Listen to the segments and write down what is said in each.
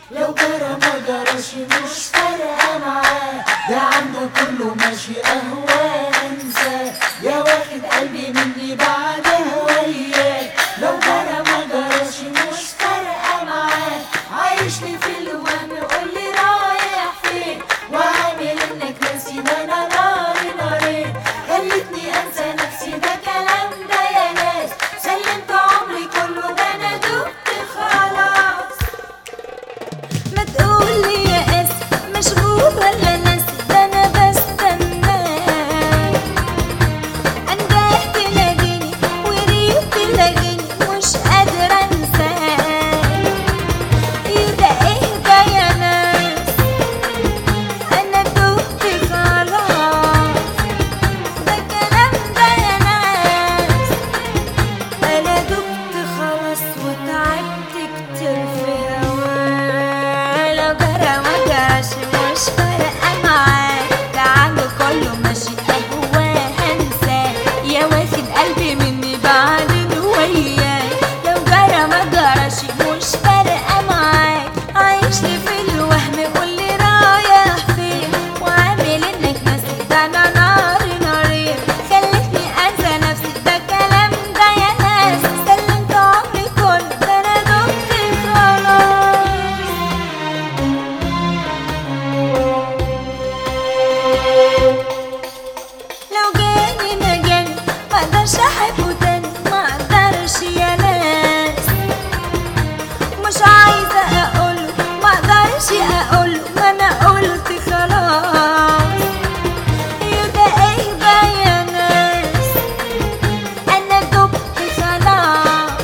لو جرى ما جراش مش فارقة معاه ده عنده كله ماشي أهواه انساه يا واخد قلبي مني بعد هوياه لو جرى ما جراش مش فارقة معاه عايش لي في الوهم قول لي رايح فين وعامل انك ناسي ده انا ناري نارين خلتني انسى نفسي ده كلام ده يا ناس سلمت عمري كله ده انا دبت خلاص ما تقولي يا اسف مشغول ولا ناسي ده انا بستناك انجح تلاقيني وريت تلاقيني مش قادرة انساك يبقى اهدى يا ناس انا دبت خلاص ده كلام ده يا ناس انا دبت خلاص وتعبت كتير في هواك لو جرى ما جراش مش فارقة معاك ده عنده كله ماشي اهواه هنساه يا واخد قلبي مني بعدين وياك لو جرى ما جراش مش فارقة معاك عايش لي في الوهم قول لي رايح فين وعامل انك ناسي ده انا ناري نارين خلتني انسى نفسي ده كلام ده يا ناس سلمت عمري كله ده انا دبت خلاص لو جاني مجاني مقدرش احبه تاني مقدرش يا ناس مش عايزة اقوله مقدرش اقوله ما انا قلت خلاص يبقى اهدى يا ناس انا دبت خلاص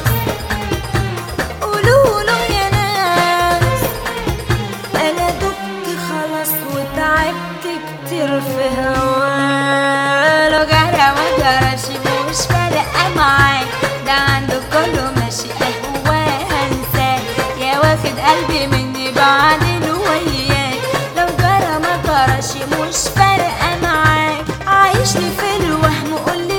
قولوله يا ناس انا دبت خلاص وتعبت كتير في هواه لو جرى ما جراش مش فارقة معاك ده عنده كله ماشي اهواه هنساه يا واخد قلبي مني بعدين وياك لو جرى ما جراش مش فارقة معاك عايش لي في الوهم قولي